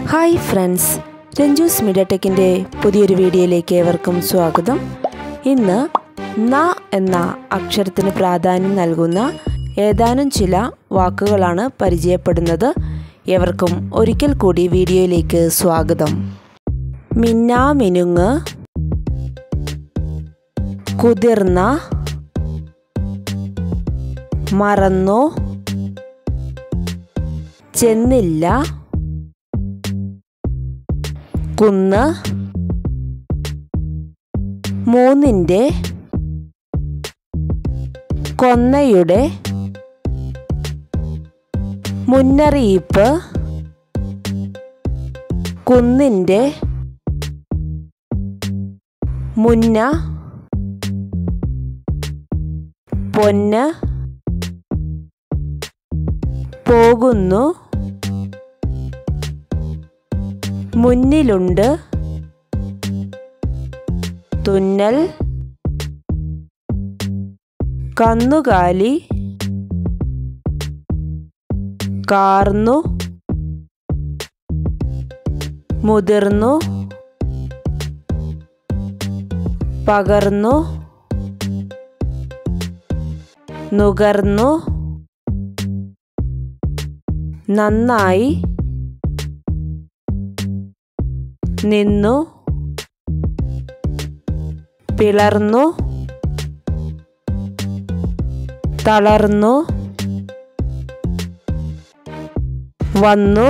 hi friends Ranjus media ടെക്കിൻ്റെ പുതിയൊരു വീഡിയോയിലേക്ക് ഏവർക്കും സ്വാഗതം ഇന്ന് ന എന്ന അക്ഷരത്തിന് പ്രാധാന്യം നൽകുന്ന ഏതാനും ചില വാക്കുകളാണ് പരിചയപ്പെടുന്നത് ഏവർക്കും ഒരിക്കൽ കൂടി വീഡിയോയിലേക്ക് സ്വാഗതം മിന്നാമിനുങ്ങ് കുതിർന്ന മറന്നു ചെന്നില്ല കുന്ന് മൂന്നിൻ്റെ കൊന്നയുടെ മുന്നറിയിപ്പ് കുന്നിൻ്റെ മുന്ന പൊന്ന് പോകുന്നു മുന്നിലുണ്ട് തുന്നൽ കന്നുകാലി കാർന്നു മുതിർന്നു പകർന്നു നുകർന്നു നന്നായി നിന്നു പിളർന്നു തളർന്നു വന്നു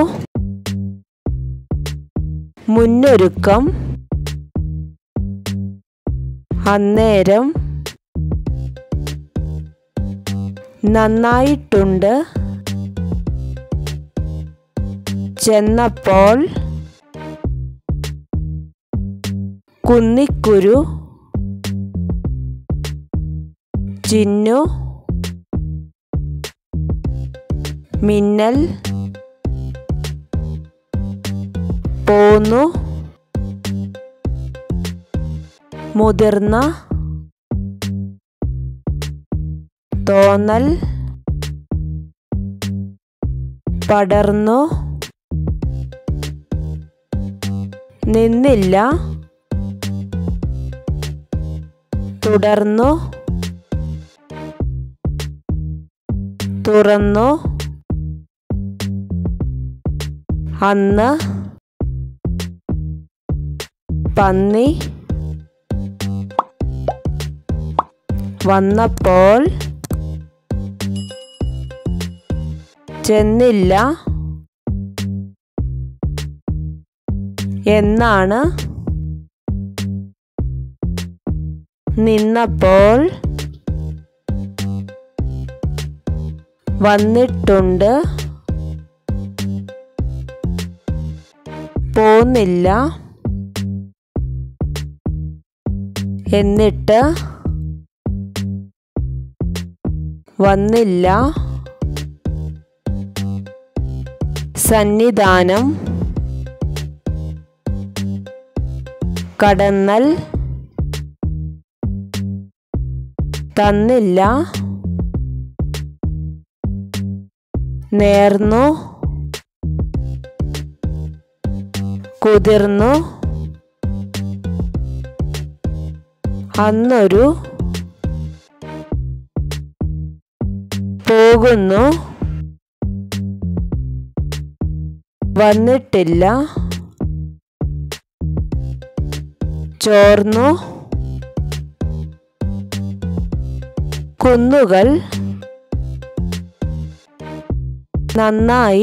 മുന്നൊരുക്കം അന്നേരം നന്നായിട്ടുണ്ട് ചെന്നപ്പോൾ കുന്നിക്കുരു ചിന്നു മിന്നൽ പോന്നു മുതിർന്ന തോന്നൽ പടർന്നു നിന്നില്ല തുടർന്നു തുറന്നു അന്ന് പന്നി വന്നപ്പോൾ ചെന്നില്ല എന്നാണ് നിന്നപ്പോൾ വന്നിട്ടുണ്ട് പോന്നില്ല എന്നിട്ട് വന്നില്ല സന്നിധാനം കടന്നൽ തന്നില്ല നേർന്നു കുതിർന്നു അന്നൊരു പോകുന്നു വന്നിട്ടില്ല ചോർന്നു കുന്നുകൾ നന്നായി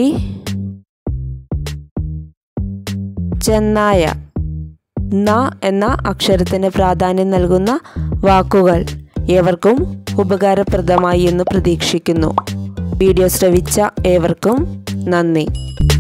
ചെന്നായ ന എന്ന അക്ഷരത്തിന് പ്രാധാന്യം നൽകുന്ന വാക്കുകൾ ഏവർക്കും ഉപകാരപ്രദമായി എന്ന് പ്രതീക്ഷിക്കുന്നു വീഡിയോ ശ്രവിച്ച ഏവർക്കും നന്ദി